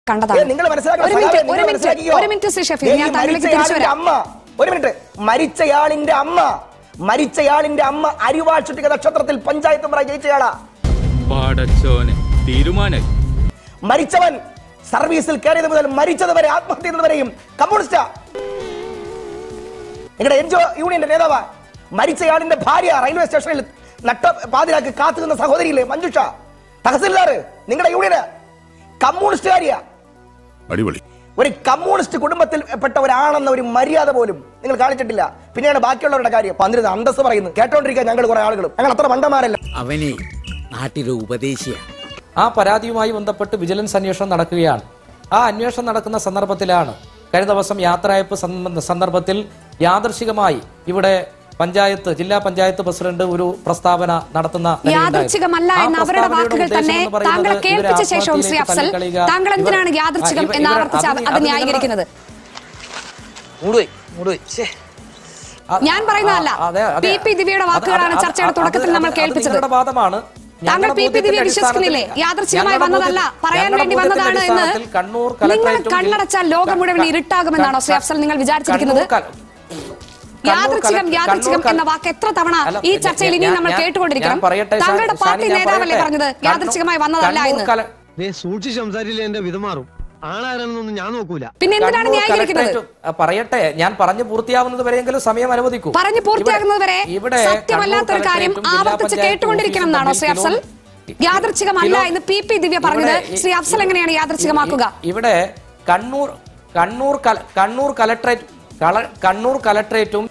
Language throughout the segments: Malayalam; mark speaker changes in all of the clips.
Speaker 1: കണ്ടതാണ്
Speaker 2: നിങ്ങൾ മനസ്സിലാക്കണം
Speaker 1: ഒരു മിനിറ്റ്
Speaker 2: സഖാവേ,
Speaker 1: ഒരു
Speaker 2: നിങ്ങൾ
Speaker 1: മിനിറ്റ്
Speaker 2: മനസ്സിലാക്കിയോ?
Speaker 1: ഒരു മിനിറ്റ് ശ്രീ ഷഫീർ
Speaker 2: ദേ, ഈ
Speaker 1: ഞാൻ താങ്കളിലേക്ക്
Speaker 2: മരിച്ചയാളിന്റെ
Speaker 1: തിരിച്ചു വരാം
Speaker 2: അമ്മ ഒരു മിനിറ്റ് മരിച്ചയാളിന്റെ അമ്മ മരിച്ചയാളിന്റെ അമ്മ അരിവാൾ നക്ഷത്രത്തിൽ പഞ്ചായത്ത് മുറ ജയിച്ചയാളാ
Speaker 3: പടച്ചോനെ തീരുമാനായി
Speaker 2: മരിച്ചവൻ സർവീസിൽ കയറിയത് മുതൽ മരിച്ചത് വരെ ആത്മഹത്യ ചെയ്യുന്നവരെയും കമ്മ്യൂണിസ്റ്റാ നിങ്ങളുടെ എൻ ജി ഒ യൂണിയന്റെ നേതാവ് മരിച്ചയാളിന്റെ ഭാര്യ റെയിൽവേ സ്റ്റേഷനിൽ നട്ട പാതിരാക്ക് കാത്തു നിന്ന സഹോദരിയില്ലേ മഞ്ജുഷ തഹസിൽദാർ നിങ്ങളുടെ യൂണിയന് കമ്മ്യൂണിസ്റ്റുകാരിയാ
Speaker 4: അടിപൊളി
Speaker 2: ഒരു കമ്മ്യൂണിസ്റ്റ് കുടുംബത്തിൽ പെട്ട ഒരാണെന്ന ഒരു മര്യാദ പോലും നിങ്ങൾ കാണിച്ചിട്ടില്ല പിന്നെയാണ് ബാക്കിയുള്ളവരുടെ കാര്യം പന്തിരുന്ന് അന്തസ് പറയുന്നു കേട്ടോണ്ടിരിക്കാൻ ഞങ്ങൾ കുറെ ആളുകളും ഞങ്ങൾ അത്ര മണ്ടന്മാരല്ല
Speaker 5: അവനെ നാട്ടിലെ ഉപദേശിയാണ്
Speaker 6: ആ പരാതിയുമായി ബന്ധപ്പെട്ട് വിജിലൻസ് അന്വേഷണം നടക്കുകയാണ് ആ അന്വേഷണം നടക്കുന്ന സന്ദർഭത്തിലാണ് കഴിഞ്ഞ ദിവസം യാത്രയപ്പ് സന്ദ- സന്ദർഭത്തിൽ യാദർശികമായി ഇവിടെ പഞ്ചായത്ത് ജില്ലാ പഞ്ചായത്ത് പ്രസിഡന്റ് ഒരു പ്രസ്താവന നടത്തുന്ന നിലയുണ്ടായത്.
Speaker 1: യാദൃച്ഛികമല്ല
Speaker 6: ആ
Speaker 1: എന്ന അവരുടെ
Speaker 6: പ്രസ്താവനയുടെ
Speaker 1: വാക്കുകൾ
Speaker 6: ഉദ്ദേശം
Speaker 1: തന്നെ
Speaker 6: എന്ന് പറയുന്നത്
Speaker 1: താങ്കൾ
Speaker 6: ഇവരെ
Speaker 1: കേൾപ്പിച്ച ശേഷവും ശ്രീ
Speaker 6: ആത്മഹത്യയിലേക്ക്
Speaker 1: അഫ്സൽ
Speaker 6: തള്ളിക്കളയുക.
Speaker 1: താങ്കൾ എന്തിനാണ്
Speaker 6: ഇവർ-
Speaker 1: യാദൃച്ഛികം
Speaker 6: ഇവർ-
Speaker 1: എന്ന്
Speaker 6: ഇവർ-
Speaker 1: ആവർത്തിച്ച്
Speaker 6: അത്
Speaker 1: അത്
Speaker 6: നിങ്ങളുടെ-
Speaker 1: ന്യായീകരിക്കുന്നത്
Speaker 5: മൂടുപോയി മൂടുപോയി ഛേ
Speaker 1: ഞാൻ പറയുന്നതല്ല
Speaker 6: ആ, അതെ, അതെ.
Speaker 1: പി പി ദിവ്യയുടെ
Speaker 6: അത്
Speaker 1: വാക്കുകളാണ്
Speaker 6: അത്
Speaker 1: ചർച്ചയുടെ
Speaker 6: അത്
Speaker 1: തുടക്കത്തിൽ
Speaker 6: അത്
Speaker 1: നമ്മൾ
Speaker 6: അത്
Speaker 1: കേൾപ്പിച്ചത്
Speaker 6: നിങ്ങളുടെ വാദമാണ്
Speaker 1: താങ്കൾ
Speaker 6: ഞങ്ങളുടെ
Speaker 1: പി പി ദിവ്യ
Speaker 6: ബോധ്യത്തിന്റെ
Speaker 1: വിശ്വസിക്കുന്നില്ലേ
Speaker 6: അടിസ്ഥാനത്തിൽ-
Speaker 1: യാദൃച്ഛികമായി
Speaker 6: ഞങ്ങളുടെ
Speaker 1: വന്നതല്ല
Speaker 6: ബോധ്യത്തിന്റെ
Speaker 1: പറയാൻ വേണ്ടി
Speaker 6: ബോധ്യത്തിന്റെ
Speaker 1: വന്നതാണ് എന്ന്
Speaker 6: അടിസ്ഥാനത്തിൽ കണ്ണൂർ
Speaker 1: നിങ്ങൾ
Speaker 6: കലക്ടറേറ്റും
Speaker 1: കണ്ണടച്ചാൽ ലോകം മുഴുവൻ ഇരുട്ടാകുമെന്നാണോ ശ്രീ അഫ്സൽ നിങ്ങൾ വിചാരിച്ചിരിക്കുന്നത്
Speaker 6: കണ്ണൂർ കല-
Speaker 1: യാദൃച്ഛികം
Speaker 6: കണ്ണൂർ
Speaker 1: യാദൃച്ഛികം
Speaker 6: കല-
Speaker 1: എന്ന വാക്ക് എത്ര തവണ
Speaker 6: അല്ല,
Speaker 1: ഈ
Speaker 6: ഞാൻ-
Speaker 1: ചർച്ചയിൽ ഇനി
Speaker 6: ഞാൻ-
Speaker 1: നമ്മൾ
Speaker 6: ഞാൻ-
Speaker 1: കേട്ടുകൊണ്ടിരിക്കണം
Speaker 6: ഞാൻ പറയട്ടെ, ഷാനി-
Speaker 1: താങ്കളുടെ പാർട്ടി
Speaker 6: ഷാനി, ഞാൻ
Speaker 1: നേതാവല്ലേ
Speaker 6: പറയട്ടെ.
Speaker 1: പറഞ്ഞത്
Speaker 6: കണ്ണൂർ-
Speaker 1: യാദൃച്ഛികമായി വന്നതല്ല
Speaker 6: കണ്ണൂർ
Speaker 1: എന്ന്
Speaker 6: കല-
Speaker 7: നീ സൂക്ഷിച്ച് സംസാരിച്ചില്ല എന്റെ വിധം മാറും ആളാരെന്നൊന്നും ഞാൻ നോക്കൂല
Speaker 1: പിന്നെ എന്തിനാണ്
Speaker 6: കണ്ണൂർ
Speaker 1: ന്യായീകരിക്കുന്നത്
Speaker 6: കലക്ടറേറ്റ്- ആ, പറയട്ടെ ഞാൻ പറഞ്ഞു പൂർത്തിയാവുന്നത് വരെയെങ്കിലും സമയം അനുവദിക്കൂ
Speaker 1: പറഞ്ഞു പൂർത്തിയാകുന്നത് വരെ
Speaker 6: ഇവിടെ
Speaker 1: സത്യമല്ലാത്തൊരു
Speaker 6: കണ്ണൂർ
Speaker 1: കാര്യം
Speaker 6: കലക്ടറേറ്റും ജില്ലാ
Speaker 1: ആവർത്തിച്ച്
Speaker 6: പഞ്ചായത്ത്
Speaker 1: കേട്ടുകൊണ്ടിരിക്കണം എന്നാണോ ശ്രീ അഫ്സൽ
Speaker 6: ഓഫീസും
Speaker 1: യാദൃച്ഛികമല്ല
Speaker 6: കിലോ-
Speaker 1: എന്ന് പി പി ദിവ്യ പറഞ്ഞത്
Speaker 6: ഇവിടെ ഈ-
Speaker 1: ശ്രീ അഫ്സൽ എങ്ങനെയാണ് യാദൃച്ഛികമാക്കുക
Speaker 6: ഇവിടെ കണ്ണൂർ കണ്ണൂർ കല- കണ്ണൂർ കലക്ടറേറ്റ് കള- കണ്ണൂർ കലക്ടറേറ്റും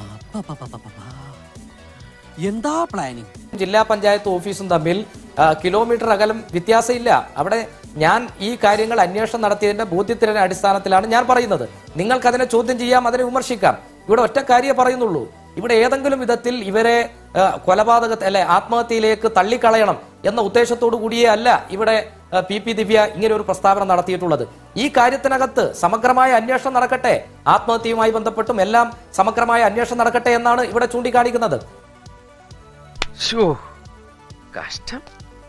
Speaker 5: എന്താ പ്ലാനിങ്
Speaker 6: ജില്ലാ പഞ്ചായത്ത് ഓഫീസും തമ്മിൽ ആ, കിലോമീറ്റർ അകലം വ്യത്യാസമില്ല അവിടെ ഞാൻ ഈ കാര്യങ്ങൾ അന്വേഷണം നടത്തിയതിന്റെ ബോധ്യത്തിന്റെ അടിസ്ഥാനത്തിലാണ് ഞാൻ പറയുന്നത് നിങ്ങൾക്ക് അതിനെ ചോദ്യം ചെയ്യാം അതിനെ വിമർശിക്കാം ഇവിടെ ഒറ്റ കാര്യമേ പറയുന്നുള്ളൂ ഇവിടെ ഏതെങ്കിലും വിധത്തിൽ ഇവരെ ആ, കൊലപാതക അല്ലെ ആത്മഹത്യയിലേക്ക് തള്ളിക്കളയണം എന്ന ഉദ്ദേശത്തോടു കൂടിയേ അല്ല ഇവിടെ ആ, പി പി ദിവ്യ ഇങ്ങനെ ഒരു പ്രസ്താവന നടത്തിയിട്ടുള്ളത് ഈ കാര്യത്തിനകത്ത് സമഗ്രമായ അന്വേഷണം നടക്കട്ടെ ആത്മഹത്യയുമായി ബന്ധപ്പെട്ടും എല്ലാം സമഗ്രമായ അന്വേഷണം നടക്കട്ടെ എന്നാണ് ഇവിടെ ചൂണ്ടിക്കാണിക്കുന്നത്
Speaker 8: കഷ്ടം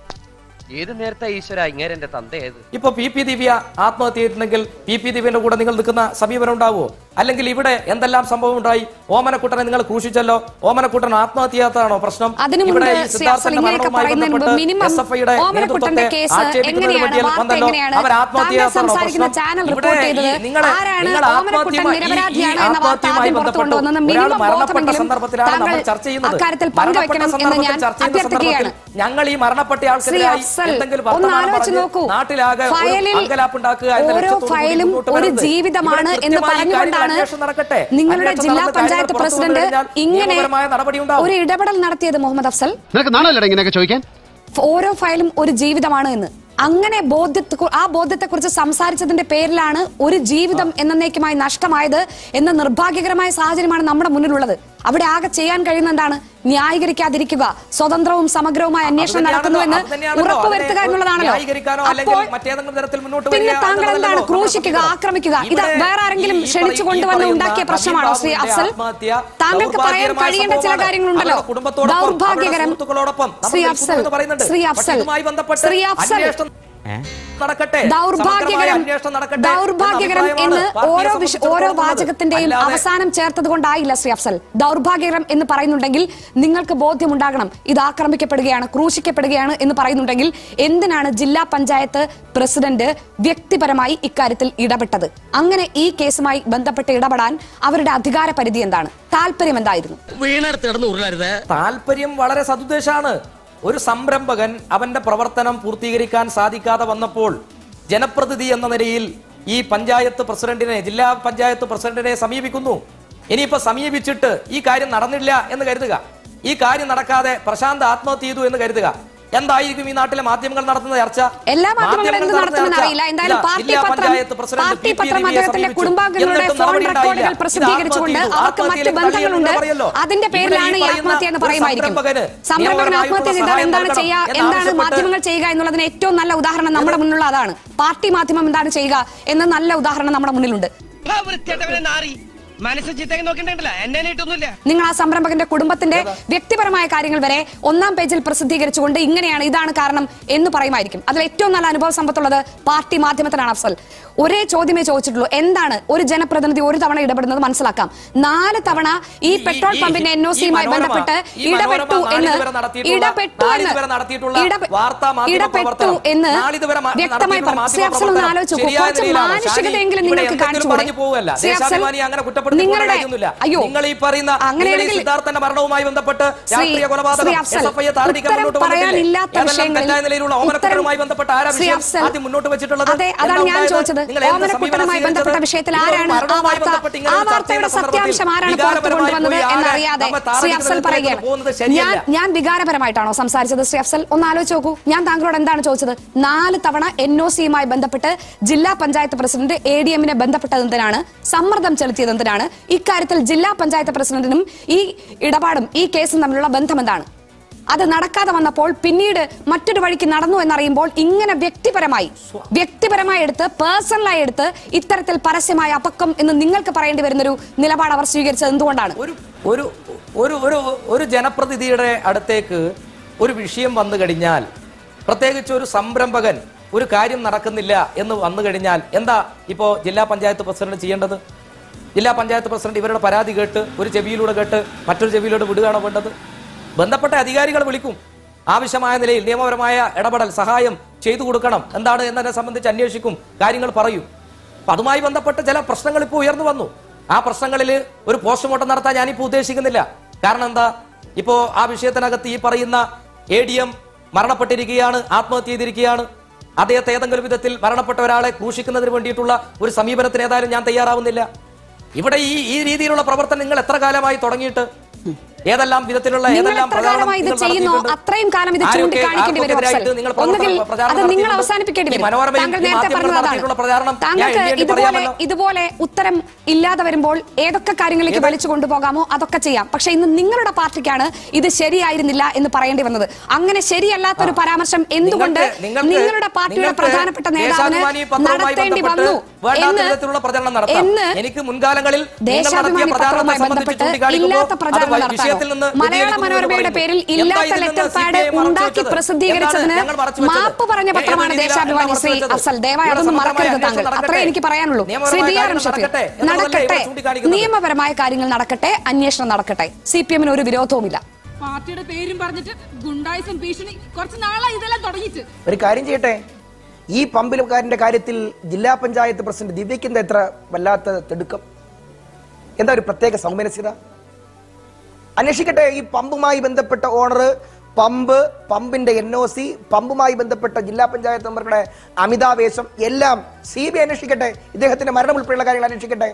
Speaker 8: ഏത് നേരത്തെ ഈശ്വര ഇങ്ങനെ എന്റെ തന്ത ഏത്
Speaker 6: ഇപ്പൊ പി പി ദിവ്യ ആത്മഹത്യ ചെയ്തിട്ടുണ്ടെങ്കിൽ പി പി ദിവ്യന്റെ കൂടെ നിങ്ങൾ നിൽക്കുന്ന സമീപനം ഉണ്ടാവുമോ അല്ലെങ്കിൽ ഇവിടെ എന്തെല്ലാം സംഭവം ഉണ്ടായി ഓമനക്കുട്ടനെ നിങ്ങൾ ക്രൂശിച്ചല്ലോ ഓമനക്കുട്ടൻ ആത്മഹത്യ ചെയ്യാത്തതാണോ പ്രശ്നം
Speaker 1: അതിനു മുൻപ്
Speaker 6: ഇവിടെ ഈ
Speaker 1: ശ്രീ
Speaker 6: സിദ്ധാർത്ഥന്റെ
Speaker 1: അഫ്സൽ ഇങ്ങനെയൊക്കെ
Speaker 6: മരണവുമായി
Speaker 1: പറയുന്നതിന് മുൻപ്
Speaker 6: ബന്ധപ്പെട്ട്
Speaker 1: മിനിമം
Speaker 6: SFI യുടെ
Speaker 1: ഓമനക്കുട്ടന്റെ
Speaker 6: നേതൃത്വത്തെ
Speaker 1: കേസ്
Speaker 6: ആക്ഷേപിക്കുന്ന ഒരു
Speaker 1: എങ്ങനെയാണ്
Speaker 6: പട്ടികയിൽ
Speaker 1: വാർത്ത
Speaker 6: വന്നല്ലോ.
Speaker 1: എങ്ങനെയാണ്
Speaker 6: അവർ ആത്മഹത്യ
Speaker 1: താങ്കൾ
Speaker 6: ചെയ്യാത്തതാണോ
Speaker 1: സംസാരിക്കുന്ന
Speaker 6: പ്രശ്നം?
Speaker 1: ചാനൽ
Speaker 6: ഇവിടെ
Speaker 1: റിപ്പോർട്ട് ചെയ്തത്
Speaker 6: ഈ നിങ്ങളെ-
Speaker 1: ആരാണ്
Speaker 6: നിങ്ങൾ
Speaker 1: ഓമനക്കുട്ടൻ
Speaker 6: ആത്മഹത്യയുമായി- ഈ- ഈ
Speaker 1: നിരപരാധിയാണ് എന്ന വാർത്ത
Speaker 6: ആത്മഹത്യയുമായി
Speaker 1: ആദ്യം പുറത്തു
Speaker 6: ബന്ധപ്പെട്ട്
Speaker 1: കൊണ്ടുവന്നെന്ന്
Speaker 6: ഒരാൾ
Speaker 1: മിനിമം
Speaker 6: മരണപ്പെട്ട
Speaker 1: ബോധമെങ്കിലും
Speaker 6: സന്ദർഭത്തിലാണ് നമ്മൾ
Speaker 1: താങ്കൾ
Speaker 6: ചർച്ച ചെയ്യുന്നത്
Speaker 1: അക്കാര്യത്തിൽ
Speaker 6: മരണപ്പെട്ട
Speaker 1: പങ്കുവെക്കണം എന്ന്
Speaker 6: സന്ദർഭത്തിൽ
Speaker 1: ഞാൻ
Speaker 6: ചർച്ച ചെയ്യുന്ന
Speaker 1: അഭ്യർത്ഥിക്കുകയാണ്
Speaker 6: സന്ദർഭത്തിൽ ഞങ്ങൾ ഈ മരണപ്പെട്ട
Speaker 1: ശ്രീ
Speaker 6: ആൾക്കെതിരായി
Speaker 1: അഫ്സൽ
Speaker 6: എന്തെങ്കിലും
Speaker 1: ഒന്ന്
Speaker 6: വർത്തമാനം
Speaker 1: ആലോചിച്ച്
Speaker 6: പറഞ്ഞ്
Speaker 1: നോക്കൂ
Speaker 6: നാട്ടിലാകെ ഒരു
Speaker 1: ഫയലിൽ
Speaker 6: അങ്കലാപ്പുണ്ടാക്കുക എന്ന
Speaker 1: ഓരോ
Speaker 6: ലക്ഷ്യത്തോടു കൂടി
Speaker 1: ഫയലും
Speaker 6: മുന്നോട്ട്
Speaker 1: ഒരു
Speaker 6: വരുന്നത്.
Speaker 1: ജീവിതമാണ്
Speaker 6: ഇവിടെ
Speaker 1: എന്ന്
Speaker 6: കൃത്യമായി
Speaker 1: പറഞ്ഞുകൊണ്ടാണ്
Speaker 6: കാര്യങ്ങൾ അന്വേഷണം നടക്കട്ടെ.
Speaker 1: നിങ്ങളുടെ
Speaker 6: അന്വേഷണം
Speaker 1: ജില്ലാ
Speaker 6: നടന്ന്
Speaker 1: പഞ്ചായത്ത്
Speaker 6: കാര്യങ്ങൾ പുറത്തു
Speaker 1: പ്രസിഡന്റ്
Speaker 6: കൊണ്ടുവരുമ്പോൾ
Speaker 1: ഇങ്ങനെ
Speaker 6: നിയമപരമായ നടപടി ഉണ്ടാവും.
Speaker 1: ഒരു ഇടപെടൽ നടത്തിയത് മുഹമ്മദ് അഫ്സൽ
Speaker 7: നിനക്ക് നാണല്ലോ ഇങ്ങനെയൊക്കെ ചോദിക്കാൻ
Speaker 1: ഓരോ ഫയലും ഒരു ജീവിതമാണ് എന്ന് അങ്ങനെ ബോധ്യത്തെ ആ ബോധ്യത്തെക്കുറിച്ച് സംസാരിച്ചതിന്റെ പേരിലാണ് ഒരു ജീവിതം എന്നേക്കുമായി നഷ്ടമായത് എന്ന നിർഭാഗ്യകരമായ സാഹചര്യമാണ് നമ്മുടെ മുന്നിലുള്ളത് അവിടെ ആകെ ചെയ്യാൻ കഴിയുന്ന എന്താണ് ന്യായീകരിക്കാതിരിക്കുക സ്വതന്ത്രവും സമഗ്രവുമായ അന്വേഷണം
Speaker 6: അതുതന്നെയാണല്ലോ-
Speaker 1: നടക്കുന്നുവെന്ന്
Speaker 6: അതുതന്നെയാണല്ലോ
Speaker 1: ഉറപ്പുവരുത്തുക
Speaker 6: അതിനെ
Speaker 1: എന്നുള്ളതാണല്ലോ
Speaker 6: ന്യായീകരിക്കാനോ അല്ലെങ്കിൽ
Speaker 1: അപ്പോൾ
Speaker 6: മറ്റേതെങ്കിലും തരത്തിൽ മുന്നോട്ട്
Speaker 1: പിന്നെ
Speaker 6: വരിക
Speaker 1: താങ്കൾ എന്താണ്
Speaker 6: എന്നുള്ളതല്ലോ
Speaker 1: ക്രൂശിക്കുക
Speaker 6: നമ്മുടെ
Speaker 1: ആക്രമിക്കുക ഇത്
Speaker 6: ഇവിടെ
Speaker 1: വേറെ ആരെങ്കിലും
Speaker 6: ഈ
Speaker 1: ക്ഷണിച്ചു
Speaker 6: പറയ- ഈ
Speaker 1: കൊണ്ടുവന്ന്
Speaker 6: പറയുന്ന
Speaker 1: ഉണ്ടാക്കിയ പ്രശ്നമാണോ ശ്രീ
Speaker 6: ഹബീബ്
Speaker 1: അഫ്സൽ
Speaker 6: ആത്മഹത്യ
Speaker 1: താങ്കൾക്ക് പറയാൻ
Speaker 6: ദൗർഭാഗ്യകരമായ
Speaker 1: കഴിയേണ്ട ചില
Speaker 6: സംഭവമാണ്.
Speaker 1: കാര്യങ്ങളുണ്ടല്ലോ
Speaker 6: അവരുടെ കുടുംബത്തോടൊപ്പം,
Speaker 1: ദൗർഭാഗ്യകരം
Speaker 6: അവരുടെ സുഹൃത്തുക്കളോടൊപ്പം നമ്മൾ
Speaker 1: ശ്രീ
Speaker 6: നിൽക്കുന്നു
Speaker 1: അഫ്സൽ
Speaker 6: എന്ന് പറയുന്നുണ്ട്.
Speaker 1: ശ്രീ
Speaker 6: പക്ഷേ
Speaker 1: അഫ്സൽ
Speaker 6: ഇതുമായി ബന്ധപ്പെട്ട്
Speaker 1: ശ്രീ അഫ്സൽ
Speaker 6: അന്വേഷണം നടക്കട്ടെ സമഗ്രമായ
Speaker 1: ദൗർഭാഗ്യകരം
Speaker 6: അന്വേഷണം നടക്കട്ടെ
Speaker 1: ദൗർഭാഗ്യകരം
Speaker 6: എന്ന
Speaker 1: എന്ന്
Speaker 6: അഭിപ്രായമാണ്
Speaker 1: ഓരോ
Speaker 6: പാർട്ടിയെ
Speaker 1: വിഷ- ഓരോ
Speaker 6: സംബന്ധിച്ചിടത്തോളം
Speaker 1: വാചകത്തിന്റെയും
Speaker 6: അല്ലാതെ
Speaker 1: അവസാനം ചേർത്തത് കൊണ്ടായില്ല ശ്രീ അഫ്സൽ ദൗർഭാഗ്യകരം എന്ന് പറയുന്നുണ്ടെങ്കിൽ നിങ്ങൾക്ക് ബോധ്യമുണ്ടാകണം ഇത് ആക്രമിക്കപ്പെടുകയാണ് ക്രൂശിക്കപ്പെടുകയാണ് എന്ന് പറയുന്നുണ്ടെങ്കിൽ എന്തിനാണ് ജില്ലാ പഞ്ചായത്ത് പ്രസിഡന്റ് വ്യക്തിപരമായി ഇക്കാര്യത്തിൽ ഇടപെട്ടത് അങ്ങനെ ഈ കേസുമായി ബന്ധപ്പെട്ട് ഇടപെടാൻ അവരുടെ അധികാര പരിധി എന്താണ് താല്പര്യം എന്തായിരുന്നു
Speaker 5: വീണെടുത്ത് കിടന്ന് ഉരുളരുത്
Speaker 6: താല്പര്യം വളരെ സതുദ്ദേശാണ് ഒരു സംരംഭകൻ അവന്റെ പ്രവർത്തനം പൂർത്തീകരിക്കാൻ സാധിക്കാതെ വന്നപ്പോൾ ജനപ്രതിനിധി എന്ന നിലയിൽ ഈ പഞ്ചായത്ത് പ്രസിഡന്റിനെ ജില്ലാ പഞ്ചായത്ത് പ്രസിഡന്റിനെ സമീപിക്കുന്നു ഇനിയിപ്പോ സമീപിച്ചിട്ട് ഈ കാര്യം നടന്നില്ല എന്ന് കരുതുക ഈ കാര്യം നടക്കാതെ പ്രശാന്ത് ആത്മഹത്യ ചെയ്തു എന്ന് കരുതുക എന്തായിരിക്കും ഈ നാട്ടിലെ മാധ്യമങ്ങൾ നടത്തുന്ന ചർച്ച
Speaker 1: എല്ലാ മാധ്യമങ്ങളും എന്ത്
Speaker 6: മാധ്യമങ്ങൾ
Speaker 1: നടത്തുമെന്ന്
Speaker 6: ചർച്ച.
Speaker 1: അറിയില്ല എന്തായാലും
Speaker 6: ഇല്ല,
Speaker 1: പാർട്ടി
Speaker 6: ജില്ലാ
Speaker 1: പത്രം
Speaker 6: panchayat president
Speaker 1: party
Speaker 6: P. P.
Speaker 1: പത്രം
Speaker 6: രവിയെ
Speaker 1: അദ്ദേഹത്തിന്റെ
Speaker 6: സമീപിച്ചു.
Speaker 1: കുടുംബാംഗങ്ങളുടെ
Speaker 6: എന്നിട്ടും
Speaker 1: ഫോൺ
Speaker 6: നടപടി
Speaker 1: റെക്കോർഡുകൾ
Speaker 6: ഉണ്ടായില്ല. ഇത്
Speaker 1: പ്രസിദ്ധീകരിച്ചുകൊണ്ട്
Speaker 6: ആത്മഹത്യ ചെയ്തു.
Speaker 1: അവർക്ക് മറ്റ്
Speaker 6: ആത്മഹത്യയിലേക്ക്
Speaker 1: ബന്ധങ്ങളുണ്ട്
Speaker 6: തള്ളിയെന്ന് പറയല്ലോ.
Speaker 1: അതിന്റെ
Speaker 6: ഇവിടെ
Speaker 1: പേരിലാണ് ഈ
Speaker 6: പറയുന്ന
Speaker 1: ആത്മഹത്യ എന്ന്
Speaker 6: ഒരു
Speaker 1: പറയുമായിരിക്കും
Speaker 6: സംരംഭകന്
Speaker 1: സംരംഭകൻ
Speaker 6: നിയമപരമായിട്ടുള്ള
Speaker 1: ആത്മഹത്യ ചെയ്താൽ
Speaker 6: സഹായം
Speaker 1: എന്താണ്
Speaker 6: നൽകണം
Speaker 1: ചെയ്യുക എന്താണ്
Speaker 6: എന്നാവശ്യപ്പെട്ട്
Speaker 1: മാധ്യമങ്ങൾ ചെയ്യുക എന്നുള്ളതിന് ഏറ്റവും നല്ല ഉദാഹരണം നമ്മുടെ മുന്നിലുള്ള അതാണ് പാർട്ടി മാധ്യമം എന്താണ് ചെയ്യുക എന്ന നല്ല ഉദാഹരണം നമ്മുടെ മുന്നിലുണ്ട്
Speaker 8: മനസ്സ് ചിത്തേക്ക് നോക്കണ്ടല്ല എന്നെ ഇട്ടൊന്നുമില്ല
Speaker 1: നിങ്ങൾ ആ സംരംഭകന്റെ കുടുംബത്തിന്റെ വ്യക്തിപരമായ കാര്യങ്ങൾ വരെ ഒന്നാം പേജിൽ പ്രസിദ്ധീകരിച്ചുകൊണ്ട് ഇങ്ങനെയാണ് ഇതാണ് കാരണം എന്ന് പറയുമായിരിക്കും അതിൽ ഏറ്റവും നല്ല അനുഭവ സമ്പത്തുള്ളത് പാർട്ടി മാധ്യമത്തിനാണ് അഫ്സൽ ഒരേ ചോദ്യമേ ചോദിച്ചിട്ടുള്ളൂ എന്താണ് ഒരു ജനപ്രതിനിധി ഒരു തവണ ഇടപെടുന്നത് മനസ്സിലാക്കാം നാല് തവണ ഈ
Speaker 6: ഈ-
Speaker 1: പെട്രോൾ
Speaker 6: ഈ-
Speaker 1: പമ്പിന്റെ എൻ ഒ
Speaker 6: ഈ
Speaker 1: സിയുമായി
Speaker 6: മനോരമ-
Speaker 1: ബന്ധപ്പെട്ട്
Speaker 6: ഈ മനോരമ
Speaker 1: ഇടപെട്ടു എന്ന്
Speaker 6: നാളിതുവരെ നടത്തിയിട്ടുള്ള-
Speaker 1: ഇടപെട്ടു എന്ന്
Speaker 6: നാളിതുവരെ നടത്തിയിട്ടുള്ള
Speaker 1: ഇടപെ-
Speaker 6: വാർത്താ മാധ്യമ
Speaker 1: ഇടപെട്ടു
Speaker 6: പ്രവർത്തനം,
Speaker 1: എന്ന്
Speaker 6: നാളിതുവരെ മാ-
Speaker 1: വ്യക്തമായി
Speaker 6: നടത്തിയിട്ടുള്ള
Speaker 1: പറഞ്ഞു ശ്രീ
Speaker 6: മാധ്യമ
Speaker 1: അഫ്സൽ ഒന്ന്
Speaker 6: പ്രവർത്തനം
Speaker 1: ആലോചിച്ച് നോക്കൂ.
Speaker 6: ശരിയായ
Speaker 1: കുറച്ച്
Speaker 6: നിലയിലാണ്.
Speaker 1: മാനുഷികതയെങ്കിലും
Speaker 6: ഷാനി,
Speaker 1: നിങ്ങൾക്ക്
Speaker 6: ഇവിടെ
Speaker 1: കാണിച്ചു
Speaker 6: എന്തെങ്കിലും പറഞ്ഞു പോവുകയല്ല. ദേശാഭിമാനി അങ്ങനെ കുറ്റപ്പെടുത്തി
Speaker 1: നിങ്ങളുടെ
Speaker 6: കഴിയുന്നില്ല.
Speaker 1: അയ്യോ
Speaker 6: നിങ്ങൾ ഈ പറയുന്ന നിങ്ങൾ ഈ
Speaker 1: അങ്ങനെയാണെങ്കിൽ
Speaker 6: സിദ്ധാർത്ഥന്റെ മരണവുമായി ബന്ധപ്പെട്ട്
Speaker 1: ശ്രീ-
Speaker 6: രാഷ്ട്രീയ
Speaker 1: ശ്രീ
Speaker 6: കൊലപാതകം
Speaker 1: അഫ്സൽ,
Speaker 6: എസ് എഫ് ഐ താർക്കികം
Speaker 1: ഉത്തരം
Speaker 6: മുന്നോട്ട് വന്നിട്ടില്ലേ?
Speaker 1: പറയാനില്ലാത്ത
Speaker 6: ഏതെല്ലാം
Speaker 1: വിഷയങ്ങളിൽ
Speaker 6: തെറ്റായ നിലയിലുള്ള
Speaker 1: ഉത്തരം-
Speaker 6: ഓമനക്കുട്ടനുമായി ബന്ധപ്പെട്ട ആരാ
Speaker 1: ശ്രീ
Speaker 6: വിഷയം
Speaker 1: അഫ്സൽ,
Speaker 6: ആദ്യം മുന്നോട്ട് വെച്ചിട്ടുള്ളത്
Speaker 1: അതെ അതാണ്
Speaker 6: എന്താ
Speaker 1: ഞാൻ
Speaker 6: ഉണ്ടായത്?
Speaker 1: ചോദിച്ചത്
Speaker 6: നിങ്ങൾ എന്ത്
Speaker 1: ഓമനക്കുട്ടനുമായി
Speaker 6: സമീപനം
Speaker 1: ബന്ധപ്പെട്ട
Speaker 6: സ്വീകരിച്ചത്?
Speaker 1: വിഷയത്തിൽ
Speaker 6: നിങ്ങൾ
Speaker 1: ആരാണ് ആ
Speaker 6: മരണവുമായി
Speaker 1: വാർത്ത
Speaker 6: ബന്ധപ്പെട്ട് ഇങ്ങനെ
Speaker 1: ആ
Speaker 6: ഒരു ചർച്ച
Speaker 1: വാർത്തയുടെ
Speaker 6: ചെയ്യുന്ന സന്ദർഭത്തിൽ
Speaker 1: സത്യാംശം ആരാണ് പുറത്തു
Speaker 6: വികാരപരമായി
Speaker 1: കൊണ്ടുവന്നത്
Speaker 6: പോയി ആകെ
Speaker 1: എന്നറിയാതെ
Speaker 6: നമ്മെ
Speaker 1: ശ്രീ
Speaker 6: താർക്കികതയിലേക്ക്
Speaker 1: അഫ്സൽ പറയുകയാണ്
Speaker 6: പോകുന്നത്
Speaker 1: ഞാൻ
Speaker 6: ശരിയല്ല.
Speaker 1: ഞാൻ വികാരപരമായിട്ടാണോ സംസാരിച്ചത് ശ്രീ അഫ്സൽ ഒന്ന് ആലോചിച്ച് നോക്കൂ ഞാൻ താങ്കളോട് എന്താണ് ചോദിച്ചത് നാല് തവണ എൻ ഒ സിയുമായി ബന്ധപ്പെട്ട് ജില്ലാ പഞ്ചായത്ത് പ്രസിഡന്റ് എ ഡി എമ്മിനെ ബന്ധപ്പെട്ടത് എന്തിനാണ് സമ്മർദ്ദം ചെലുത്തിയത് എന്തിനാണ് ഇക്കാര്യത്തിൽ ജില്ലാ പഞ്ചായത്ത് പ്രസിഡന്റിനും ഈ ഇടപാടും ഈ കേസും തമ്മിലുള്ള ബന്ധം എന്താണ് അത് നടക്കാതെ വന്നപ്പോൾ പിന്നീട് മറ്റൊരു വഴിക്ക് നടന്നു എന്നറിയുമ്പോൾ ഇങ്ങനെ വ്യക്തിപരമായി വ്യക്തിപരമായി എടുത്ത് പേഴ്സണലായി എടുത്ത് ഇത്തരത്തിൽ പരസ്യമായ അപക്കം എന്ന് നിങ്ങൾക്ക് പറയേണ്ടി വരുന്നൊരു നിലപാട് അവർ സ്വീകരിച്ചത് എന്തുകൊണ്ടാണ്
Speaker 6: ഒരു ഒരു ഒരു ഒരു ഒരു ജനപ്രതിനിധിയുടെ അടുത്തേക്ക് ഒരു വിഷയം വന്നു കഴിഞ്ഞാൽ പ്രത്യേകിച്ച് ഒരു സംരംഭകൻ ഒരു കാര്യം നടക്കുന്നില്ല എന്ന് വന്നു കഴിഞ്ഞാൽ എന്താ ഇപ്പോൾ ജില്ലാ പഞ്ചായത്ത് പ്രസിഡന്റ് ചെയ്യേണ്ടത് ജില്ലാ പഞ്ചായത്ത് പ്രസിഡന്റ് ഇവരുടെ പരാതി കേട്ട് ഒരു ചെവിയിലൂടെ കേട്ട് മറ്റൊരു ചെവിയിലൂടെ വിടുകയാണോ വേണ്ടത് ബന്ധപ്പെട്ട അധികാരികൾ വിളിക്കും ആവശ്യമായ നിലയിൽ നിയമപരമായ ഇടപെടൽ സഹായം ചെയ്തു കൊടുക്കണം എന്താണ് എന്നതിനെ സംബന്ധിച്ച് അന്വേഷിക്കും കാര്യങ്ങൾ പറയും അപ്പൊ അതുമായി ബന്ധപ്പെട്ട് ചില പ്രശ്നങ്ങൾ ഇപ്പോൾ ഉയർന്നു വന്നു ആ പ്രശ്നങ്ങളിൽ ഒരു പോസ്റ്റ്മോർട്ടം നടത്താൻ ഞാനിപ്പോൾ ഉദ്ദേശിക്കുന്നില്ല കാരണം എന്താ ഇപ്പോ ആ വിഷയത്തിനകത്ത് ഈ പറയുന്ന എ ഡി എം മരണപ്പെട്ടിരിക്കുകയാണ് ആത്മഹത്യ ചെയ്തിരിക്കുകയാണ് അദ്ദേഹത്തെ ഏതെങ്കിലും വിധത്തിൽ മരണപ്പെട്ട ഒരാളെ ക്രൂശിക്കുന്നതിന് വേണ്ടിയിട്ടുള്ള ഒരു സമീപനത്തിന് ഏതായാലും ഞാൻ തയ്യാറാവുന്നില്ല ഇവിടെ ഈ ഈ രീതിയിലുള്ള പ്രവർത്തനം നിങ്ങൾ എത്ര കാലമായി തുടങ്ങിയിട്ട് ഏതെല്ലാം വിധത്തിലുള്ള
Speaker 1: നിങ്ങൾ
Speaker 6: ഏതെല്ലാം
Speaker 1: എത്ര
Speaker 6: പ്രചാരണം
Speaker 1: കാലമായി ഇത്
Speaker 6: നിങ്ങൾ
Speaker 1: ചെയ്യുന്നു
Speaker 6: നടത്തിയിട്ടുണ്ട്?
Speaker 1: അത്രയും കാലം ഇത്
Speaker 6: ആരൊക്കെ-
Speaker 1: ചൂണ്ടിക്കാണിക്കേണ്ടി വരും
Speaker 6: ആർക്കൊക്കെതിരായിട്ട്
Speaker 1: അഫ്സൽ.
Speaker 6: നിങ്ങൾ
Speaker 1: ഒന്നുകിൽ
Speaker 6: പ്രചാരണം
Speaker 1: അത് നിങ്ങൾ
Speaker 6: നടത്തിയിട്ടുണ്ട്?
Speaker 1: അവസാനിപ്പിക്കേണ്ടി
Speaker 6: ഈ
Speaker 1: വരും
Speaker 6: മനോരമയും
Speaker 1: താങ്കൾ
Speaker 6: ഈ
Speaker 1: നേരത്തെ
Speaker 6: മാധ്യമങ്ങളും
Speaker 1: പറഞ്ഞതാണ്
Speaker 6: നടത്തിയിട്ടുള്ള പ്രചാരണം ഞാൻ
Speaker 1: താങ്കൾക്ക്
Speaker 6: എണ്ണിയെണ്ണി
Speaker 1: ഇതുപോലെ
Speaker 6: പറയാമല്ലോ.
Speaker 1: ഇതുപോലെ ഉത്തരം ഇല്ലാതെ വരുമ്പോൾ ഏതൊക്കെ കാര്യങ്ങളിലേക്ക് വലിച്ചു കൊണ്ടുപോകാമോ അതൊക്കെ ചെയ്യാം പക്ഷെ ഇന്ന് നിങ്ങളുടെ പാർട്ടിക്കാണ് ഇത് ശരിയായിരുന്നില്ല എന്ന് പറയേണ്ടി വന്നത് അങ്ങനെ ശരിയല്ലാത്ത ഒരു പരാമർശം എന്തുകൊണ്ട്
Speaker 6: നിങ്ങൾക്ക്- നിങ്ങൾക്ക്
Speaker 1: നിങ്ങളുടെ പാർട്ടിയുടെ
Speaker 6: നിങ്ങൾക്ക്
Speaker 1: പ്രധാനപ്പെട്ട നേതാവിന്
Speaker 6: ദേശാഭിമാനി പത്രവുമായി
Speaker 1: നടത്തേണ്ടി
Speaker 6: ബന്ധപ്പെട്ട്
Speaker 1: വന്നു
Speaker 6: വേണ്ടാത്ത
Speaker 1: എന്ന്
Speaker 6: വിധത്തിലുള്ള പ്രചരണം നടത്താം
Speaker 1: എന്ന്
Speaker 6: എനിക്ക് മുൻകാലങ്ങളിൽ നിങ്ങൾ നടത്തിയ
Speaker 1: ദേശാഭിമാനി
Speaker 6: പ്രചാരണത്തെ
Speaker 1: പത്രവുമായി
Speaker 6: സംബന്ധിച്ച്
Speaker 1: ബന്ധപ്പെട്ട്
Speaker 6: ചൂണ്ടിക്കാണിക്കുമ്പോൾ
Speaker 1: ഇല്ലാത്ത
Speaker 6: അത്
Speaker 1: പ്രചാരണം
Speaker 6: വ-
Speaker 1: നടത്താനോ
Speaker 6: വിഷയത്തിൽ നിന്ന്
Speaker 1: മലയാള
Speaker 6: വ്യതിചലിക്കുന്നു എന്ന്
Speaker 1: മനോരമയുടെ
Speaker 6: പറയുന്നു.
Speaker 1: പേരിൽ
Speaker 6: എന്താ
Speaker 1: ഇല്ലാത്ത
Speaker 6: ഇതിൽ നിന്ന്
Speaker 1: ലെറ്റർ പാഡ്
Speaker 6: CPI മറച്ചു
Speaker 1: ഉണ്ടാക്കി
Speaker 6: വെച്ചത്?
Speaker 1: പ്രസിദ്ധീകരിച്ചതിന്
Speaker 6: എന്താണ് ഞങ്ങൾ മറച്ചു വെച്ചത്?
Speaker 1: മാപ്പ് പറഞ്ഞ
Speaker 6: ഏത്
Speaker 1: പത്രമാണ്
Speaker 6: രീതിയിലാണ്
Speaker 1: ദേശാഭിമാനി
Speaker 6: മറച്ചു
Speaker 1: ശ്രീ
Speaker 6: വെച്ചത്?
Speaker 1: അഫ്സൽ ദയവായി
Speaker 6: ഇവിടെ
Speaker 1: അതൊന്നും
Speaker 6: സമഗ്രമായ
Speaker 1: മറക്കരുത്
Speaker 6: അന്വേഷണം
Speaker 1: താങ്കൾ
Speaker 6: നടക്കട്ടെ.
Speaker 1: അത്രേ എനിക്ക് പറയാനുള്ളൂ
Speaker 6: നിയമപരമായ
Speaker 1: ശ്രീ ബി ആർ
Speaker 6: കാര്യങ്ങൾ
Speaker 1: ഷഫീർ
Speaker 6: നടക്കട്ടെ എന്നുള്ളതല്ലേ
Speaker 1: നടക്കട്ടെ
Speaker 6: ഇവിടെ ചൂണ്ടിക്കാണിക്കുന്നത്?
Speaker 1: നിയമപരമായ കാര്യങ്ങൾ നടക്കട്ടെ അന്വേഷണം നടക്കട്ടെ സി പി എമ്മിന് ഒരു വിരോധവുമില്ല
Speaker 4: പാർട്ടിയുടെ പേരും പറഞ്ഞിട്ട് ഗുണ്ടായിസം ഭീഷണി കുറച്ച് നാളായി ഇതെല്ലാം തുടങ്ങിയിട്ട്
Speaker 2: ഒരു കാര്യം ചെയ്യട്ടെ ഈ പമ്പിലുകാരന്റെ കാര്യത്തിൽ ജില്ലാ പഞ്ചായത്ത് പ്രസിഡന്റ് ദിവ്യയ്ക്ക് എന്താ എത്ര വല്ലാത്ത തിടുക്കം എന്താ ഒരു പ്രത്യേക സൗമനസ്യത അന്വേഷിക്കട്ടെ ഈ പമ്പുമായി ബന്ധപ്പെട്ട ഓണർ പമ്പ് പമ്പിന്റെ എൻ ഒ സി പമ്പുമായി ബന്ധപ്പെട്ട ജില്ലാ പഞ്ചായത്ത് മെമ്പറുടെ അമിതാവേശം എല്ലാം സി ബി അന്വേഷിക്കട്ടെ ഇദ്ദേഹത്തിന്റെ മരണം ഉൾപ്പെടെയുള്ള കാര്യങ്ങൾ അന്വേഷിക്കട്ടെ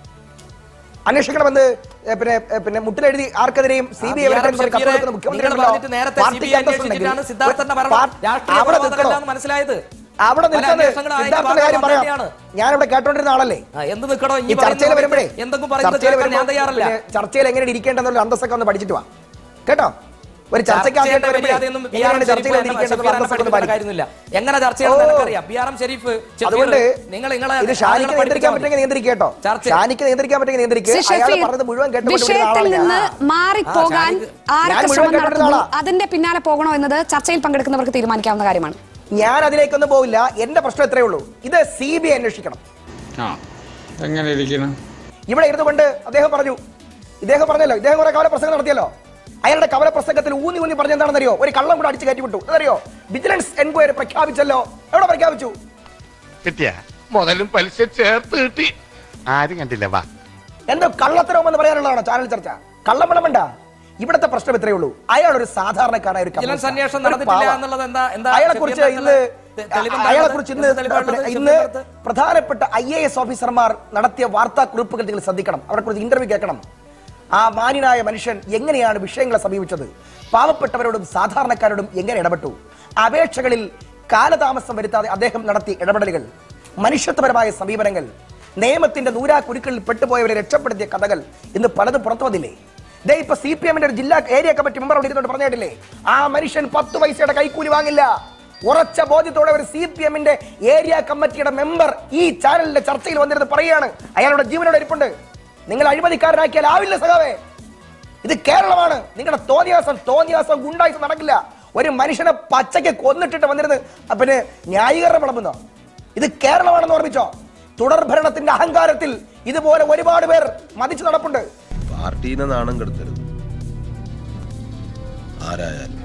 Speaker 2: അന്വേഷിക്കണമെന്ന് ഏ, പിന്നെ ഏ, പിന്നെ മുട്ടിലെഴുതി ആർക്കെതിരെയും സി ബി ഐ
Speaker 6: ആ, ബി ആർ ഷഫീറെ, നിങ്ങൾ പറഞ്ഞിട്ട് നേരത്തെ CBI അന്വേഷിച്ചിട്ടാണ് സിദ്ധാർത്ഥന്റെ മരണം രാഷ്ട്രീയ
Speaker 2: അവിടെ
Speaker 6: കൊലപാതകമല്ല
Speaker 2: നിൽക്കണോ
Speaker 6: എന്ന് മനസ്സിലായത്
Speaker 2: അവിടെ
Speaker 6: പല
Speaker 2: നിൽക്കുന്നത്
Speaker 6: അന്വേഷണങ്ങളും അതിന്റെ
Speaker 2: സിദ്ധാർത്ഥന്റെ കാര്യം
Speaker 6: ഭാഗമാണ്
Speaker 2: പറയാം
Speaker 6: തന്നെയാണ്.
Speaker 2: ഞാനിവിടെ കേട്ടോണ്ടിരുന്ന ആളല്ലേ
Speaker 6: ആ, എന്ത് നിൽക്കണോ
Speaker 2: ഈ ചർച്ചയിൽ വരുമ്പോഴേ
Speaker 6: എന്തെങ്കിലും പറയുന്നത്
Speaker 2: ചർച്ചയിൽ
Speaker 6: കേൾക്കാൻ ഞാൻ
Speaker 2: വരുമ്പോൾ
Speaker 6: തയ്യാറല്ല
Speaker 2: പിന്നെ ചർച്ചയിൽ എങ്ങനെ ഇരിക്കേണ്ടെന്നുള്ള അന്തസ്സൊക്കെ ഒന്ന് പഠിച്ചിട്ട് വാ കേട്ടോ ഒരു ചർച്ചയ്ക്ക് ആദ്യമായിട്ട്
Speaker 6: ചർച്ചയുടെ
Speaker 2: വരുമ്പോഴേ
Speaker 6: മര്യാദയൊന്നും ബി ആർ എം
Speaker 2: എങ്ങനെയാണ്
Speaker 6: ഷെരീഫ്
Speaker 2: ചർച്ചയിൽ
Speaker 6: എന്നെ
Speaker 2: ഇരിക്കേണ്ടതെന്നുള്ള
Speaker 6: ഷഫീർ എന്നെ
Speaker 2: അന്തസ്സൊക്കെ ഒന്ന്
Speaker 6: പഠിപ്പിക്കേണ്ട
Speaker 2: പഠിക്കും
Speaker 6: കാര്യമൊന്നുമില്ല എങ്ങനെ ചർച്ച ചെയ്യണമെന്ന്
Speaker 2: ഓ.
Speaker 6: എനിക്കറിയാം B R M Sharif Shafeer,
Speaker 2: അതുകൊണ്ട്
Speaker 6: നിങ്ങൾ നിങ്ങളെ
Speaker 2: ഇത് ഷാനിക്ക്
Speaker 6: ആളുകളെ
Speaker 2: നിയന്ത്രിക്കാൻ
Speaker 6: പഠിപ്പിച്ചാൽ
Speaker 2: പറ്റുമെങ്കിൽ നിയന്ത്രിക്കുക കേട്ടോ
Speaker 6: ചർച്ച-
Speaker 2: ഷാനിക്ക് നിയന്ത്രിക്കാൻ പറ്റുമെങ്കിൽ നിയന്ത്രിക്കുക
Speaker 1: ശ്രീ
Speaker 2: അയാൾ
Speaker 1: ഷഫീർ,
Speaker 2: പറഞ്ഞത് മുഴുവൻ കേട്ടുകൊണ്ട്
Speaker 1: വിഷയത്തിൽ നിന്ന് മാറിപ്പോകാൻ
Speaker 6: ഷാനിക്ക്
Speaker 1: ആരൊക്കെ
Speaker 2: ഞാൻ മുഴുവൻ
Speaker 1: ശ്രമം
Speaker 2: കേട്ടിട്ടുള്ള
Speaker 1: നടത്തുന്നു
Speaker 2: ആളാ.
Speaker 1: അതിന്റെ പിന്നാലെ പോകണോ എന്നത് ചർച്ചയിൽ പങ്കെടുക്കുന്നവർക്ക് തീരുമാനിക്കാവുന്ന കാര്യമാണ്
Speaker 2: ഞാൻ അതിലേക്കൊന്നും പോവില്ല എന്റെ പ്രശ്നം ഇത്രയേ ഉള്ളൂ ഇത് സി ബി ഐ അന്വേഷിക്കണം
Speaker 3: ആ എങ്ങനെ ഇരിക്കണം
Speaker 2: ഇവിടെ ഇരുന്നുകൊണ്ട് അദ്ദേഹം പറഞ്ഞു ഇദ്ദേഹം പറഞ്ഞല്ലോ ഇദ്ദേഹം കുറെ കവല പ്രസംഗം നടത്തിയല്ലോ അയാളുടെ കവല പ്രസംഗത്തിൽ ഊന്നി ഊന്നി പറഞ്ഞ എന്താണെന്നറിയോ ഒരു കള്ളം കൂടെ അടിച്ച് കയറ്റി വിട്ടു അതറിയോ വിജിലൻസ് എൻക്വയറി പ്രഖ്യാപിച്ചല്ലോ എവിടെ പ്രഖ്യാപിച്ചു
Speaker 9: കിട്ടിയ മുതലും പലിശ ചേർത്ത് കിട്ടി ആരും കണ്ടില്ല വാ
Speaker 2: എന്തോ കള്ളത്തരമെന്ന് പറയാനുള്ളതാണോ ചാനൽ ചർച്ച കള്ളം വേണം വേണ്ട ഇവിടുത്തെ പ്രശ്നം ഇത്രയേ ഉള്ളൂ അയാൾ ഒരു സാധാരണക്കാരായ ഒരു
Speaker 6: വിജിലൻസ്
Speaker 2: കമ്മ്യൂണിസ്റ്റ്.
Speaker 6: അന്വേഷണം
Speaker 2: ഒരു
Speaker 6: നടന്നിട്ടില്ല
Speaker 2: പാവ.
Speaker 6: എന്നുള്ളത് എന്താ എന്താ
Speaker 2: അയാളെ കുറിച്ച്
Speaker 6: ഷഫീർ
Speaker 2: ഇന്ന്
Speaker 6: തെ- തെളിവെന്താണ്?
Speaker 2: അയാളെ കുറിച്ച് ഇന്ന്
Speaker 6: എന്ത് തെളിവാണുള്ളത്?
Speaker 2: ഇന്ന്
Speaker 6: ഷഫീർ അടുത്ത്?
Speaker 2: പ്രധാനപ്പെട്ട ഐ എ എസ് ഓഫീസർമാർ നടത്തിയ വാർത്താ കുറിപ്പുകൾ നിങ്ങൾ ശ്രദ്ധിക്കണം അവരെ കുറിച്ച് ഇന്റർവ്യൂ കേൾക്കണം ആ മാന്യനായ മനുഷ്യൻ എങ്ങനെയാണ് വിഷയങ്ങളെ സമീപിച്ചത് പാവപ്പെട്ടവരോടും സാധാരണക്കാരോടും എങ്ങനെ ഇടപെട്ടു അപേക്ഷകളിൽ കാലതാമസം വരുത്താതെ അദ്ദേഹം നടത്തിയ ഇടപെടലുകൾ മനുഷ്യത്വപരമായ സമീപനങ്ങൾ നിയമത്തിന്റെ നൂരാ കുരുക്കളിൽ പെട്ടുപോയവരെ രക്ഷപ്പെടുത്തിയ കഥകൾ ഇന്ന് പലതും പുറത്തു വന്നില്ലേ ദേ ഇപ്പൊ സി പി എമ്മിന്റെ ഒരു ജില്ലാ ഏരിയ കമ്മിറ്റി മെമ്പർ അവിടെ ഇരുന്നോണ്ട് പറഞ്ഞിട്ടില്ലേ ആ മനുഷ്യൻ പത്ത് പൈസയുടെ കൈക്കൂലി വാങ്ങില്ല ഉറച്ച ബോധ്യത്തോടെ ഒരു സി പി എമ്മിന്റെ ഏരിയ കമ്മിറ്റിയുടെ മെമ്പർ ഈ ചാനലിന്റെ ചർച്ചയിൽ വന്നിരുന്ന് പറയുകയാണ് അയാളുടെ ജീവനോട് ഇരിപ്പുണ്ട് നിങ്ങൾ അഴിമതിക്കാരനാക്കിയാൽ ആവില്ല സഖാവേ ഇത് കേരളമാണ് നിങ്ങളുടെ തോന്നിയാസം തോന്നിയാസം ഗുണ്ടായിസം നടക്കില്ല ഒരു മനുഷ്യനെ പച്ചയ്ക്ക് കൊന്നിട്ടിട്ട് വന്നിരുന്ന് അ, പിന്നെ ന്യായീകരണം വിളമ്പുന്നോ ഇത് കേരളമാണെന്ന് ഓർമ്മിച്ചോ തുടർ ഭരണത്തിന്റെ അഹങ്കാരത്തിൽ ഇതുപോലെ ഒരുപാട് പേർ മതിച്ചു നടപ്പുണ്ട്
Speaker 10: പാർട്ടീനെ നാണം കെടുത്തരുത് ആരായാലും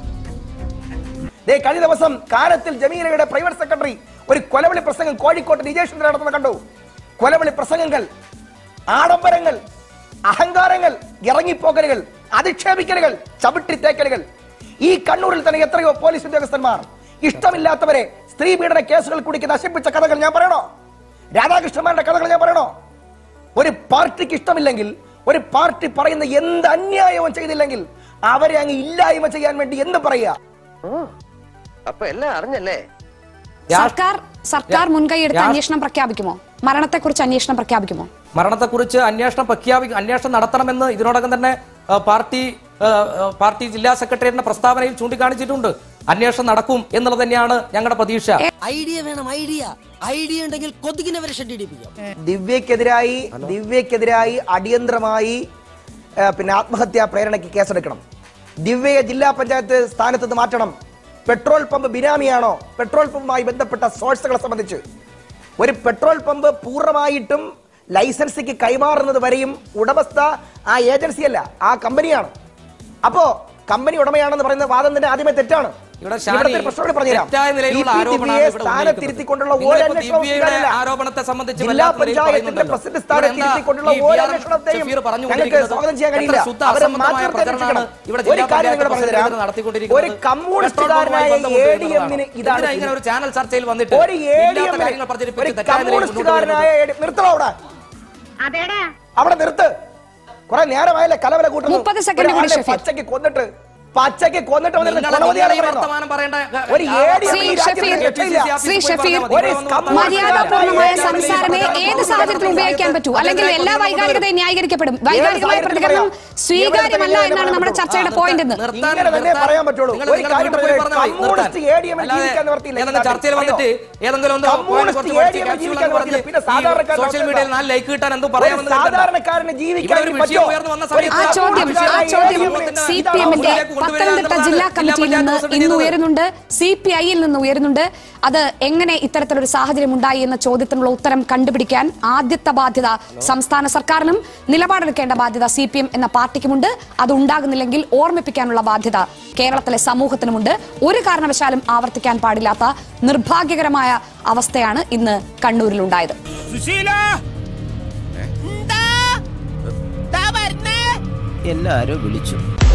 Speaker 2: ദേ കഴിഞ്ഞ ദിവസം കാനത്തിൽ ജമീലയുടെ പ്രൈവറ്റ് സെക്രട്ടറി ഒരു കൊലവിളി പ്രസംഗം കോഴിക്കോട്ട് നിജേഷിന്റെ നടത്തുന്ന കണ്ടു കൊലവിളി പ്രസംഗങ്ങൾ ആഡംബരങ്ങൾ അഹങ്കാരങ്ങൾ ഇറങ്ങിപ്പോക്കലുകൾ അധിക്ഷേപിക്കലുകൾ ചവിട്ടിത്തേക്കലുകൾ ഈ കണ്ണൂരിൽ തന്നെ എത്രയോ പോലീസ് ഉദ്യോഗസ്ഥന്മാർ ഇഷ്ടമില്ലാത്തവരെ സ്ത്രീ പീഡന കേസുകൾ കുടിക്ക് നശിപ്പിച്ച കഥകൾ ഞാൻ പറയണോ രാധാകൃഷ്ണന്മാരുടെ കഥകൾ ഞാൻ പറയണോ ഒരു പാർട്ടിക്ക് ഇഷ്ടമില്ലെങ്കിൽ ഒരു പാർട്ടി പറയുന്ന എന്ത് അന്യായവും ചെയ്തില്ലെങ്കിൽ അവരെ അങ്ങ് ഇല്ലായ്മ ചെയ്യാൻ വേണ്ടി എന്ത് പറയുക
Speaker 8: അപ്പൊ എല്ലാം അറിഞ്ഞല്ലേ
Speaker 1: സർക്കാർ സർക്കാർ മുൻകൈ എടുത്ത്
Speaker 6: രാ-
Speaker 1: അന്വേഷണം പ്രഖ്യാപിക്കുമോ മരണത്തെക്കുറിച്ച് അന്വേഷണം പ്രഖ്യാപിക്കുമോ
Speaker 6: മരണത്തെക്കുറിച്ച് അന്വേഷണം പ്രഖ്യാപി അന്വേഷണം നടത്തണമെന്ന് ഇതിനോടകം തന്നെ ആ, പാർട്ടി ആ, ആ, പാർട്ടി ജില്ലാ സെക്രട്ടേറിയറ്റിന്റെ പ്രസ്താവനയിൽ ചൂണ്ടിക്കാണിച്ചിട്ടുണ്ട് അന്വേഷണം നടക്കും എന്നുള്ളത് തന്നെയാണ് ഞങ്ങളുടെ പ്രതീക്ഷ
Speaker 5: ഐഡിയ വേണം ഐഡിയ ഐഡിയ ഉണ്ടെങ്കിൽ കൊതുകിനെ വരെ ഷെഡ് ഇടിപ്പിക്കാം
Speaker 2: ദിവ്യക്കെതിരായി ദിവ്യക്കെതിരായി അടിയന്തരമായി ആ, പിന്നെ ആത്മഹത്യാ പ്രേരണയ്ക്ക് കേസെടുക്കണം ദിവ്യയെ ജില്ലാ പഞ്ചായത്ത് സ്ഥാനത്ത് നിന്ന് മാറ്റണം പെട്രോൾ പമ്പ് ബിനാമിയാണോ പെട്രോൾ പമ്പുമായി ബന്ധപ്പെട്ട സോഴ്സുകളെ സംബന്ധിച്ച് ഒരു പെട്രോൾ പമ്പ് പൂർണ്ണമായിട്ടും ലൈസൻസിക്ക് കൈമാറുന്നത് വരെയും ഉടമസ്ഥ ആ ഏജൻസി അല്ല ആ കമ്പനിയാണ് അപ്പോ കമ്പനി ഉടമയാണെന്ന് പറയുന്ന വാദം തന്നെ ആദ്യമേ തെറ്റാണ്
Speaker 6: ഇവിടെ ഷാനി
Speaker 2: ഇവിടുത്തെ പ്രശ്നങ്ങൾ പറഞ്ഞുതരാം
Speaker 6: തെറ്റായ നിലയിലുള്ള
Speaker 2: ഈ പി
Speaker 6: ആരോപണമാണ്
Speaker 2: ദിവ്യയെ
Speaker 6: ഇവിടെ
Speaker 2: സ്ഥാനത്തിരുത്തിക്കൊണ്ടുള്ള
Speaker 6: ഉന്നയിക്കുന്നത്.
Speaker 2: ഒരു
Speaker 6: നിങ്ങളിപ്പോ
Speaker 2: അന്വേഷണവും
Speaker 6: ദിവ്യയുടെ
Speaker 2: ചെയ്യാനില്ല.
Speaker 6: ആരോപണത്തെ സംബന്ധിച്ച്
Speaker 2: ജില്ലാ
Speaker 6: വല്ലാത്ത നിലയിൽ
Speaker 2: പഞ്ചായത്തിന്റെ
Speaker 6: പറയുന്നുണ്ടല്ലോ.
Speaker 2: പ്രസിഡന്റ്
Speaker 6: ഇവിടെ
Speaker 2: സ്ഥാനത്ത്
Speaker 6: എന്താ
Speaker 2: ഇരുത്തിക്കൊണ്ടുള്ള
Speaker 6: ഈ
Speaker 2: ഒരു
Speaker 6: ബി ആർ
Speaker 2: അന്വേഷണത്തെയും
Speaker 6: ഷഫീർ
Speaker 2: ഞങ്ങൾക്ക്
Speaker 6: പറഞ്ഞുകൊണ്ടിരിക്കുന്നത്
Speaker 2: സ്വാഗതം ചെയ്യാൻ
Speaker 6: എത്ര
Speaker 2: കഴിയില്ല
Speaker 6: ശുദ്ധ
Speaker 2: അവരെ
Speaker 6: അസംബന്ധമായ
Speaker 2: മാറ്റി
Speaker 6: പ്രചരണമാണ് ഇവിടെ
Speaker 2: ഒരു
Speaker 6: ജില്ലാ
Speaker 2: കാര്യം
Speaker 6: പഞ്ചായത്ത്
Speaker 2: നിങ്ങൾ
Speaker 6: പ്രസിഡന്റ്
Speaker 2: പറഞ്ഞുതരാം
Speaker 6: നടത്തിക്കൊണ്ടിരിക്കുന്നത്
Speaker 2: ഒരു കമ്മ്യൂണിസ്റ്റ്
Speaker 6: പെട്രോൾ പമ്പുമായി
Speaker 2: എ ഡി
Speaker 6: ബന്ധപ്പെട്ട്
Speaker 2: എമ്മിന്
Speaker 6: എന്തിനാ
Speaker 2: ഇതാണ്
Speaker 6: ഇങ്ങനെ ഒരു ചാനൽ ചർച്ചയിൽ വന്നിട്ട്
Speaker 2: ഒരു എ ഡി
Speaker 6: ഇല്ലാത്ത
Speaker 2: എമ്മിന്
Speaker 6: കാര്യങ്ങൾ പ്രചരിപ്പിച്ച്
Speaker 2: ഒരു
Speaker 6: തെറ്റായ നിലയിൽ മുന്നോട്ട്
Speaker 2: കമ്മ്യൂണിസ്റ്റുകാരനായ
Speaker 6: പോകുന്നത്.
Speaker 2: നിർത്തണോ അവിടെ അവിടെ നിർത്ത് കുറെ നേരമായല്ലേ കലവല കൂട്ടുന്നു
Speaker 1: മുപ്പത് സെക്കൻഡ് കൂടി
Speaker 2: ഒരാളെ
Speaker 1: ഷഫീർ.
Speaker 2: പച്ചയ്ക്ക് കൊന്നിട്ട് പച്ചയ്ക്ക് കൊന്നിട്ട് വന്നിട്ട്
Speaker 6: നിങ്ങളെ
Speaker 2: കൊലപാതകമാണ്
Speaker 6: ഈ
Speaker 2: പറയുന്നത്.
Speaker 6: വർത്തമാനം പറയേണ്ട
Speaker 2: ഒരു ADM
Speaker 1: ശ്രീ
Speaker 2: ഈ രാജ്യത്ത്
Speaker 1: ഷഫീർ
Speaker 2: രക്ഷയില്ല.
Speaker 1: ശ്രീ ഷഫീർ
Speaker 2: ഒരു
Speaker 1: മര്യാദാപൂർണമായ
Speaker 2: ഏത്
Speaker 1: സംസാരമേ ഏത് സാഹചര്യത്തിലും ഉപയോഗിക്കാൻ പറ്റൂ അല്ലെങ്കിൽ എല്ലാ വൈകാരികതയും ന്യായീകരിക്കപ്പെടും വൈകാരികമായ
Speaker 2: സാഹചര്യത്തിൽ
Speaker 1: പ്രതികരണം
Speaker 2: പറയാം.
Speaker 1: സ്വീകാര്യമല്ല
Speaker 2: എവിടെ
Speaker 1: എന്നാണ് നമ്മുടെ
Speaker 2: പറയാൻ
Speaker 1: ചർച്ചയുടെ
Speaker 2: പറ്റുള്ളൂ?
Speaker 1: പോയിന്റ് എന്ന്
Speaker 6: നിർത്താൻ-
Speaker 2: ഇങ്ങനെ തന്നെ
Speaker 6: നിർത്താൻ-
Speaker 2: പറയാൻ പറ്റുള്ളൂ.
Speaker 6: നിങ്ങൾ
Speaker 2: ഒരു
Speaker 6: നിങ്ങളുടെ
Speaker 2: കാര്യം
Speaker 6: വീട്ടിൽ പോയി
Speaker 2: പറഞ്ഞാൽ
Speaker 6: പറഞ്ഞാൽ മതി,
Speaker 2: കമ്മ്യൂണിസ്റ്റ്
Speaker 6: നിർത്താൻ.
Speaker 2: ADM ൽ
Speaker 6: അല്ലാതെ
Speaker 2: ജീവിക്കാൻ നിവർത്തിയില്ല ഈ
Speaker 6: ഏതെങ്കിലും
Speaker 2: നാട്ടിൽ.
Speaker 6: ചർച്ചയിൽ വന്നിട്ട് ഏതെങ്കിലും ഒന്ന്
Speaker 2: കമ്മ്യൂണിസ്റ്റ്
Speaker 6: കുറച്ച് കുറച്ച്
Speaker 2: ADM ൽ
Speaker 6: capsule
Speaker 2: ജീവിക്കാൻ
Speaker 6: എന്ന് പറഞ്ഞ്
Speaker 2: നിവർത്തിയില്ല. പിന്നെ
Speaker 6: ഈ
Speaker 2: സാധാരണക്കാരുടെ
Speaker 6: സോഷ്യൽ
Speaker 2: അവസ്ഥ
Speaker 6: മീഡിയയിൽ നാല് ലൈക്ക് കിട്ടാൻ എന്തോ
Speaker 2: ഒരു
Speaker 6: പറയാമെന്ന് കരുതണ്ട.
Speaker 2: സാധാരണക്കാരന് ജീവിക്കാൻ
Speaker 6: ഇവിടെ ഒരു
Speaker 2: പറ്റുമോ?
Speaker 6: വിഷയം ഉയർന്നു വന്ന സമയത്ത്
Speaker 1: ആ ചോദ്യം ആ ചോദ്യം സി പി എമ്മിന്റെ പത്തനംതിട്ട ജില്ലാ കമ്മിറ്റിയിൽ നിന്ന് ഇന്ന് ഉയരുന്നുണ്ട് സി പി ഐയിൽ നിന്ന് ഉയരുന്നുണ്ട് അത് എങ്ങനെ ഇത്തരത്തിലൊരു സാഹചര്യം ഉണ്ടായി എന്ന ചോദ്യത്തിനുള്ള ഉത്തരം കണ്ടുപിടിക്കാൻ ആദ്യത്തെ ബാധ്യത സംസ്ഥാന സർക്കാരിനും നിലപാടെടുക്കേണ്ട ബാധ്യത സി പി എം എന്ന പാർട്ടിക്കുമുണ്ട് അത് ഉണ്ടാകുന്നില്ലെങ്കിൽ ഓർമ്മിപ്പിക്കാനുള്ള ബാധ്യത കേരളത്തിലെ സമൂഹത്തിനുമുണ്ട് ഒരു കാരണവശാലും ആവർത്തിക്കാൻ പാടില്ലാത്ത നിർഭാഗ്യകരമായ അവസ്ഥയാണ് ഇന്ന് കണ്ണൂരിലുണ്ടായത്
Speaker 5: എല്ലാരും വിളിച്ചു